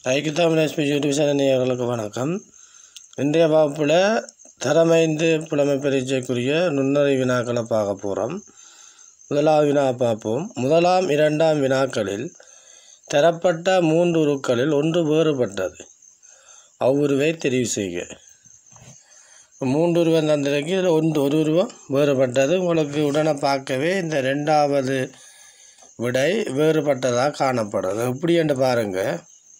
ஐக்கியதாமிழ் YouTube channel நேயர்களுக்கு வணக்கம் இன்றைய வகுப்பில் தரமைந்து புலமை பரீட்சைக்குரிய நுண்ணறி வினாக்களை பார்க்க போகிறோம் முதலாம் வினா பார்ப்போம் முதலாம் இரண்டாம் வினாக்களில் தரப்பட்ட மூன்று உருக்களில் ஒன்று வேறுபட்டது அவ்வுருவை தெரிவு செய்க மூன்று உருவம் தந்திருக்கு இதில் ஒன்று ஒரு உருவம் வேறுபட்டது உங்களுக்கு உடனே பார்க்கவே இந்த ரெண்டாவது விடை வேறுபட்டதாக காணப்படுது எப்படி என்று பாருங்கள்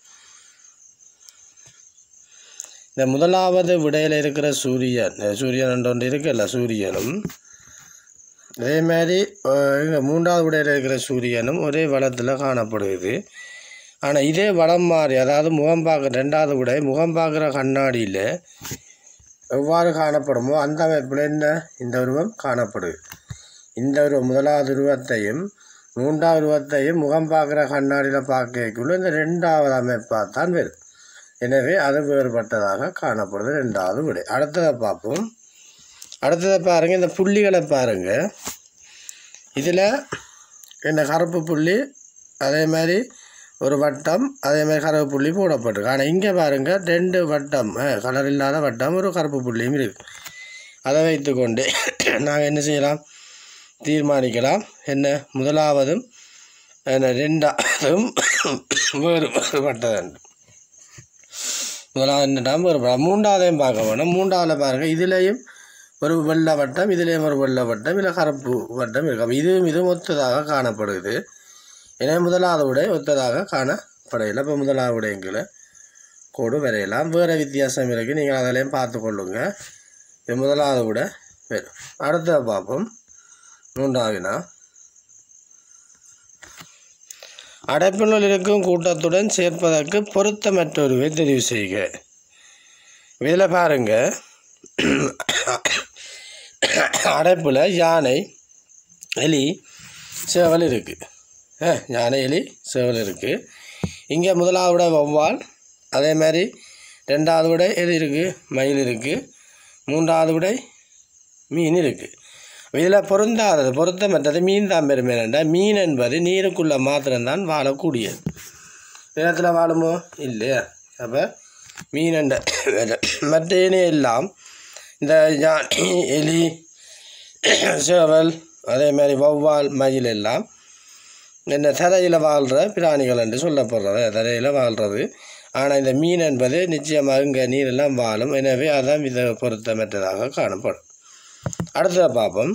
இந்த முதலாவது விடையில் இருக்கிற சூரியன் அஹ் சூரியன் என்ற ஒன்று இருக்குல்ல சூரியனும் அதே மாதிரி அஹ், இங்க மூன்றாவது விடையில் இருக்கிற சூரியனும் ஒரே வளத்தில் காணப்படுகிறது ஆனால் இதே வளம் மாறி அதாவது முகம் பார்க்க ரெண்டாவது விடை முகம் பார்க்குற கண்ணாடியில் எவ்வாறு காணப்படுமோ அந்த அமைப்பில் என்ன இந்த உருவம் காணப்படுது இந்த உருவம் முதலாவது உருவத்தையும் மூன்றாவது உருவத்தையும் முகம் பார்க்குற கண்ணாடியில் பார்க்கக்குள்ள இந்த ரெண்டாவது அமைப்பாக தான் வரும் எனவே அது வேறுபட்டதாக காணப்படுது ரெண்டாவது விடை அடுத்ததை பார்ப்போம் அடுத்ததை பாருங்கள் இந்த புள்ளிகளை பாருங்கள் இதில் இந்த கருப்பு புள்ளி அதே மாதிரி ஒரு வட்டம் அதே மாதிரி கருப்பு புள்ளி போடப்பட்டிருக்கு ஆனால் இங்கே பாருங்கள் ரெண்டு வட்டம் கலர் இல்லாத வட்டம் ஒரு கருப்பு புள்ளியும் இருக்குது அதை வைத்துக்கொண்டு நாங்கள் என்ன செய்யலாம் தீர்மானிக்கலாம் என்ன முதலாவதும் என்ன ரெண்டாவதும் வேறு வேறுபட்டது முதலாவது டாம் ஒரு படம் மூன்றாவதையும் பார்க்க வேணும் மூன்றாவில் பாருங்கள் இதுலேயும் ஒரு வெள்ளை வட்டம் இதுலேயும் ஒரு வெள்ளை வட்டம் இல்லை கருப்பு வட்டம் இருக்கும் இதுவும் இதுவும் ஒத்ததாக காணப்படுது எனவே முதலாவது விட ஒத்ததாக காணப்படையில இப்போ முதலாவது விடையங்களை கோடு வரையலாம் வேறு வித்தியாசம் இருக்குது நீங்கள் அதிலையும் பார்த்து கொள்ளுங்க இது முதலாவது விட வரும் அடுத்ததை பார்ப்போம் மூன்றாவதுனா அடைப்பினுள் இருக்கும் கூட்டத்துடன் சேர்ப்பதற்கு பொருத்தமற்றொருவை தெரிவு செய்க இதில் பாருங்க அடைப்பில் யானை எலி சேவல் இருக்குது யானை எலி சேவல் இருக்குது இங்கே முதலாவது விட வௌவால் அதே மாதிரி ரெண்டாவது விட எது இருக்குது மயில் இருக்குது மூன்றாவது விடை மீன் இருக்குது இதில் பொருந்தாதது பொருத்தமற்றது மீன் தான் பெருமை என்றால் மீன் என்பது நீருக்குள்ளே மாத்திரம்தான் வாழக்கூடியது நிலத்தில் வாழுமோ இல்லையா அப்போ மீன் என்ற மற்ற இனம் எல்லாம் இந்த யானை எலி சேவல் அதே மாதிரி வௌவால் மயில் எல்லாம் இந்த தரையில் வாழ்கிற பிராணிகள் என்று சொல்லப்படுறது தரையில் வாழ்கிறது ஆனால் இந்த மீன் என்பது நிச்சயமாக இங்கே நீரெல்லாம் வாழும் எனவே அதான் இதை பொருத்தமற்றதாக காணப்படும் அடுத்ததை பார்ப்போம்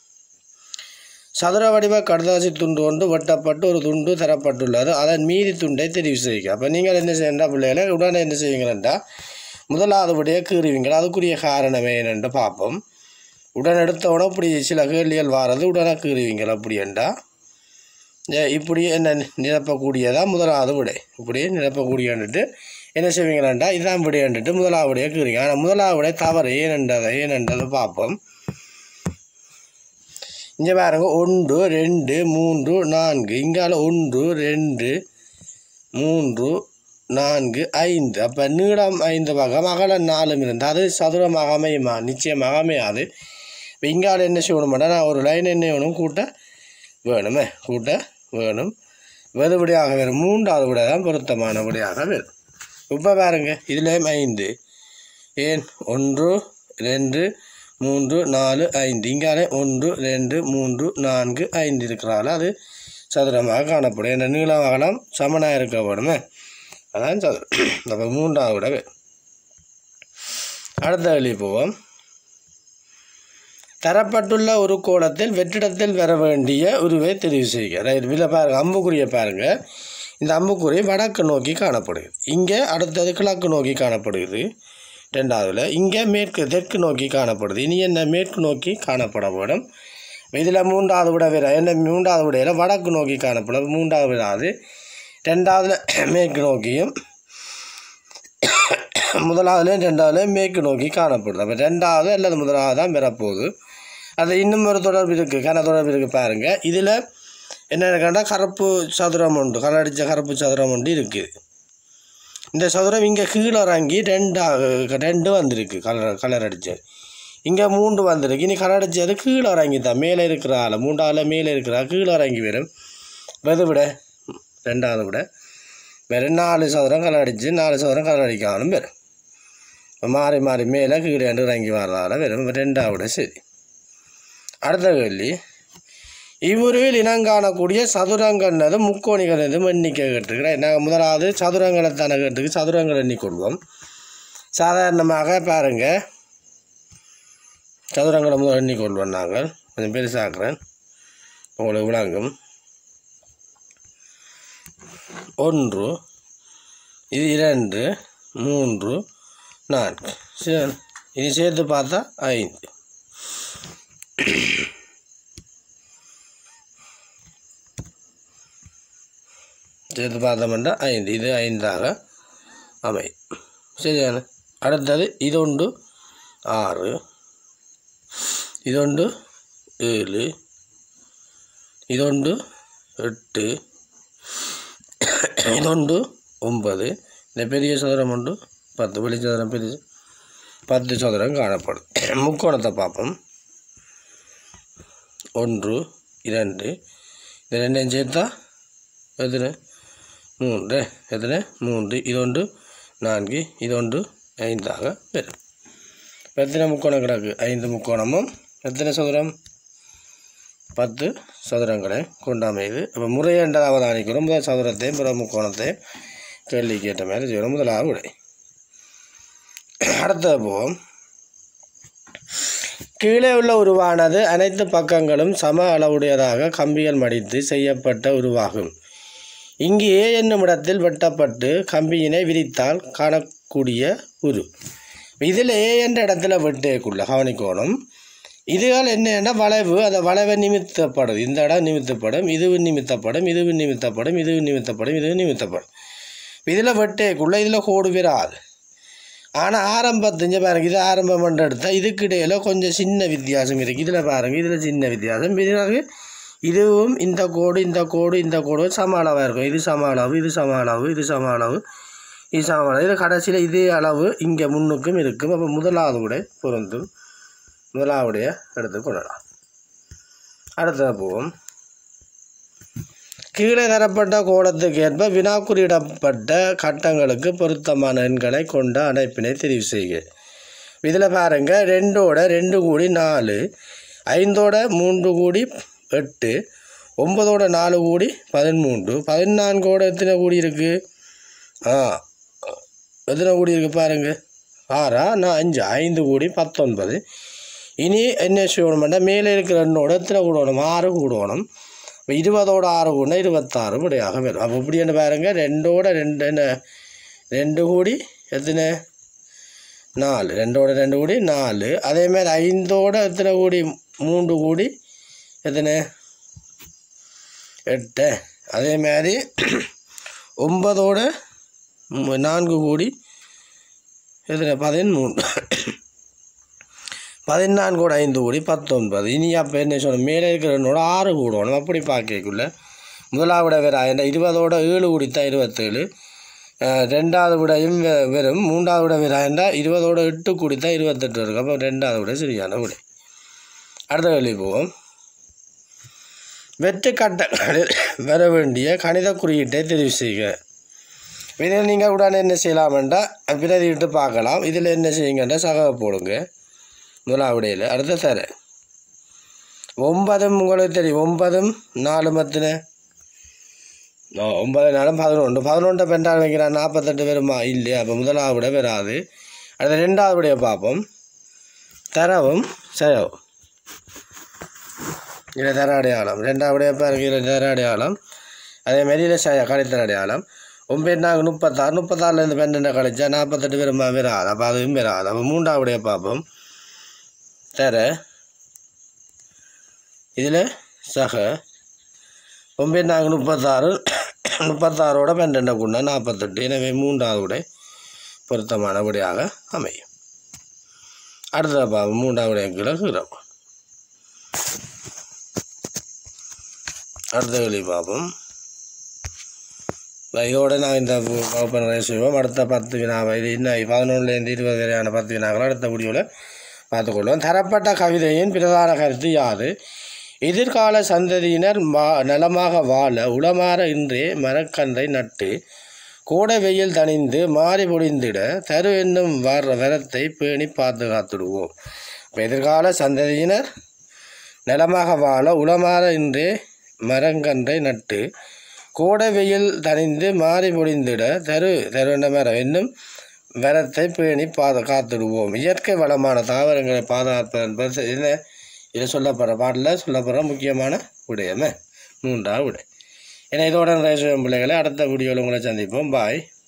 சதுர வடிவ கடதாசி துண்டு ஒன்று வெட்டப்பட்டு ஒரு துண்டு தரப்பட்டுள்ளது அதன் மீதி துண்டை தெரிவு செய்யுங்க அப்போ நீங்கள் என்ன செய்யண்டா பிள்ளைகளை உடனே என்ன செய்யுங்களா முதலாவது படியே கீறுவீங்களா அதுக்குரிய காரணம் என்னென்று பார்ப்போம் உடன் எடுத்தவுடனே இப்படி சில கேள்விகள் வாரது உடனே கீறுவீங்களா அப்படியண்டா ஏ, இப்படி என்ன நிரப்பக்கூடியதா முதலாவது விடை இப்படி நிரப்பக்கூடியன்ட்டு என்ன செய்வீங்களாண்டா இதான் விடையன்ட்டு முதலாவது விடையை கீறீங்க ஆனால் முதலாவது விடை தவறு ஏனென்றதை ஏனென்றதை பார்ப்போம் இங்கே பாருங்க ஒன்று ரெண்டு மூன்று நான்கு இங்கால ஒன்று ரெண்டு மூன்று நான்கு ஐந்து அப்போ நீளம் ஐந்து பாகம் அகலம் நாலும் இருந்து அது சதுரமாக அமையுமா நிச்சயமாக அமையாது இப்போ இங்கால என்ன செய்யணுமாட்டா நான் ஒரு லைன் என்ன வேணும் கூட்ட வேணுமே கூட்ட வேணும் வெது விடையாக வரும் மூன்றாவது விடை தான் பொருத்தமான விடையாக வரும் இப்போ பாருங்க இதுலேயும் ஐந்து ஏன் ஒன்று ரெண்டு மூன்று நாலு ஐந்து இங்காலே ஒன்று ரெண்டு மூன்று நான்கு ஐந்து இருக்கிறால அது சதுரமாக காணப்படும் இந்த நீளம் அகலம் சமனாக இருக்க வேணுமே அதான் சதுரம் அப்போ மூன்றாவது விட வரும். அடுத்த வெளியே போவோம் தரப்பட்டுள்ள ஒரு கோலத்தில் வெற்றிடத்தில் வர வேண்டிய உருவை தெரிவு செய்க ரைட் இதில் பாருங்க அம்புக்குறியை பாருங்க இந்த அம்புக்குறி வடக்கு நோக்கி காணப்படுகிறது இங்கே அடுத்தது கிழக்கு நோக்கி காணப்படுகிறது ரெண்டாவதுல இங்கே மேற்கு தெற்கு நோக்கி காணப்படுது இனி என்ன மேற்கு நோக்கி காணப்பட வேணும் இதில் மூன்றாவது விட வேற என்ன மூன்றாவது விடையில் வடக்கு நோக்கி காணப்படும் மூன்றாவது விடாது ரெண்டாவதுல மேற்கு நோக்கியும் முதலாவதுல ரெண்டாவதுல மேற்கு நோக்கி காணப்படுது அப்போ ரெண்டாவது அல்லது முதலாவது தான் பெறப்போகுது அது இன்னும் ஒரு தொடர்பு இருக்குது கன தொடர்பு இருக்குது பாருங்கள் இதில் என்ன கண்டா கருப்பு சதுரம் உண்டு கலர் அடித்த கருப்பு சதுரம் உண்டு இருக்குது இந்த சதுரம் இங்கே கீழே இறங்கி ரெண்டா ரெண்டு வந்திருக்கு கலர் கலர் அடித்தது இங்கே மூன்று வந்திருக்கு இனி கலர் அடித்தது கீழே இறங்கி தான் மேலே இருக்கிற ஆள் மூன்றாவில் மேலே இருக்கிற ஆள் கீழே இறங்கி வரும் வெது விட ரெண்டாவது விட வெறும் நாலு சதுரம் கலர் அடித்து நாலு சதுரம் கலர் அடிக்காமலும் வரும் இப்போ மாறி மாறி மேலே கீழே ரெண்டு இறங்கி வர்றதால வெறும் ரெண்டாவோட சரி அடுத்த கேள்வி இவ்வுருவில் இனங்காணக்கூடிய சதுரங்கன்னது முக்கோணிகள் எதுவும் எண்ணிக்கை கேட்டிருக்கிறேன் நாங்கள் முதலாவது சதுரங்களை தானே கேட்டுருக்கு சதுரங்கள் எண்ணிக்கொள்வோம் சாதாரணமாக பாருங்க சதுரங்களை முதல் எண்ணிக்கொள்வோம் நாங்கள் கொஞ்சம் பெருசாக்குறேன் உங்களுக்கு விளங்கும் ஒன்று இது இரண்டு மூன்று நான்கு சரி இது சேர்த்து பார்த்தா ஐந்து சேர்த்து பார்த்தோம்னா ஐந்து இது ஐந்தாக அமை சரியான அடுத்தது இதொண்டு ஆறு இதொண்டு ஏழு இதொண்டு எட்டு இதொண்டு ஒன்பது இந்த பெரிய சதுரம் உண்டு பத்து வெளி சதுரம் பெரிய பத்து சதுரம் காணப்படும் முக்கோணத்தை பார்ப்போம் ஒன்று இரண்டு இந்த ரெண்டையும் சேர்த்தா எத்தனை மூன்று எத்தனை மூன்று இதொன்று நான்கு இதொன்று ஐந்தாக வரும் இப்ப எத்தனை முக்கோணம் கிடக்கு ஐந்து முக்கோணமும் எத்தனை சதுரம் பத்து சதுரங்களை கொண்டாமையுது அப்போ முறையென்ற அவதானிக்கிறோம் முதல் சதுரத்தையும் பிற முக்கோணத்தையும் கேள்விக்கு ஏற்ற மாதிரி செய்யணும் முதலாக விடை அடுத்த போவோம் கீழே உள்ள உருவானது அனைத்து பக்கங்களும் சம அளவுடையதாக கம்பிகள் மடித்து செய்யப்பட்ட உருவாகும் இங்கு ஏ என்னும் இடத்தில் வெட்டப்பட்டு கம்பியினை விரித்தால் காணக்கூடிய உரு இதில் ஏ என்ற இடத்துல வெட்டேக்குள்ள கவனிக்கோணம் இதுகள் என்னென்னா வளைவு அந்த வளைவை நிமித்தப்படும் இந்த இடம் நிமித்தப்படும் இதுவும் நிமித்தப்படும் இதுவும் நிமித்தப்படும் இதுவும் நிமித்தப்படும் இதுவும் நிமித்தப்படும் இதில் வெட்டேக்குள்ள இதில் கோடு விராது ஆனால் ஆரம்பத்துஞ்ச பாருங்க இது ஆரம்பம் பண்ண எடுத்தால் இதுக்கு இடையில கொஞ்சம் சின்ன வித்தியாசம் இருக்குது இதில் பாருங்க இதில் சின்ன வித்தியாசம் பிறகு இதுவும் இந்த கோடு இந்த கோடு இந்த கோடு சம அளவாக இருக்கும் இது சம அளவு இது சம அளவு இது சம அளவு இது சம அளவு இதில் கடைசியில் இதே அளவு இங்கே முன்னுக்கும் இருக்கும் அப்போ முதலாவது விட பொருந்தும் முதலாவுடைய எடுத்து கொள்ளலாம் அடுத்தது போவோம் கீழே தரப்பட்ட கோலத்துக்கு ஏற்ப வினாக்குறியிடப்பட்ட கட்டங்களுக்கு பொருத்தமான எண்களை கொண்ட அடைப்பினை தெரிவு செய்க இதில் பாருங்க ரெண்டோட ரெண்டு கூடி நாலு ஐந்தோட மூன்று கூடி எட்டு ஒன்பதோட நாலு கூடி பதிமூன்று பதினான்கோட எத்தனை கூடி இருக்குது ஆ எத்தனை கூடி இருக்குது பாருங்க ஆறா நான் அஞ்சு ஐந்து கூடி பத்தொன்பது இனி என்ன செய்யணும்னா மேலே இருக்கிற எண்ணோட எத்தனை கூடணும் ஆறு கூடணும் இப்போ இருபதோட ஆறு கூடனா இருபத்தாறு விடையாக வரும் அப்போ இப்படி என்ன பாருங்க ரெண்டோட ரெண்டு என்ன ரெண்டு கூடி எத்தனை நாலு ரெண்டோட ரெண்டு கூடி நாலு அதே மாதிரி ஐந்தோட எத்தனை கூடி மூன்று கூடி எத்தனை எட்டு அதே மாதிரி ஒன்பதோட மு- நான்கு கூடி எத்தனை பதிமூன்று பதினான்கோட ஐந்து கூடி பத்தொன்பது இனி அப்போ என்ன சொல்லணும் மேலே இருக்கிறனோட ஆறு கூடணும் அப்படி பார்க்கக்குள்ள முதலாவிட வேற என்ன இருபதோட ஏழு கூடித்தான் இருபத்தேழு அஹ், ரெண்டாவது விடையும் வெ- வெறும் மூன்றாவது விட வேற என்றால் இருபதோட எட்டு கூடித்தான் இருபத்தெட்டு இருக்கும் அப்போ ரெண்டாவது விட சரியான விடை அடுத்த கேள்வி போவோம் வெற்று கட்டங்களில் வர வேண்டிய கணித குறியீட்டை தெரிவு செய்க இதில் நீங்கள் உடனே என்ன செய்யலாமென்றா பிரதிட்டு பார்க்கலாம் இதில் என்ன செய்யுங்கன்றா சகவை போடுங்க முதலாவிடையில் அடுத்த தர ஒன்பதும் உங்களுக்கு தெரியும் ஒன்பதும் நாலு மத்தின ஒன்பது நாளும் பதினொன்று பதினொன்றை பெண்டால் வைக்கிறான் நாற்பத்தெட்டு வருமா இல்லையா அப்போ முதலாவது விட வராது அடுத்த ரெண்டாவது விடைய பார்ப்போம் தரவும் செலவும் இதில் தர அடையாளம் ரெண்டாவது விடைய பாருங்க இதில் தர அடையாளம் அதே மாதிரி இதில் செ கழித்தல் அடையாளம் ஒன்பது நாங்கள் முப்பத்தாறு முப்பத்தாறுலேருந்து பன்னெண்டை கழிச்சா நாற்பத்தெட்டு வருமா வராது அப்போ அதுவும் வராது அப்போ மூன்றாவது விடைய பார்ப்போம் தர இதில் சக ஒன்பது நாங்கள் முப்பத்தாறு முப்பத்தாறோட பன்னெண்டை குண்டா நாற்பத்தெட்டு எனவே மூன்றாவது விடை பொருத்தமான விடையாக அமையும் அடுத்த பாவம் மூன்றாவது விடை கீழே கீழம் அடுத்த கேள்வி பார்ப்போம் இதோட நான் இந்த வ- வகுப்பை நிறைய செய்வோம் அடுத்த பத்து வினாவை இது இன்னும் பதினொன்றுலேருந்து இருபது வரையான பத்து வினாக்கள் அடுத்த வீடியோவில் பார்த்துக்கொள்வோம் தரப்பட்ட கவிதையின் பிரதான கருத்து யாது எதிர்கால சந்ததியினர் மா நலமாக வாழ உளமாற இன்றே மரக்கன்றை நட்டு கோடை வெயில் தணிந்து மாறி பொழிந்திட தரு என்னும் வர வரத்தை பேணி பாதுகாத்துடுவோம் இப்போ எதிர்கால சந்ததியினர் நலமாக வாழ உளமாற இன்றே மரங்கன்றை நட்டு கோடை வெயில் தணிந்து மாறி பொழிந்திட தரு தருவென்ற மரம் என்னும் வரத்தை பேணி பாது காத்துடுவோம் இயற்கை வளமான தாவரங்களை பாதுகாப்பது என்பது என்ன இதில் சொல்லப்படுற பாட்டில் சொல்லப்படுற முக்கியமான விடயமே மூன்றாவது விடை ஏன்னா இதோட நிறைய பிள்ளைகளை அடுத்த வீடியோவில் உங்களை சந்திப்போம் பாய்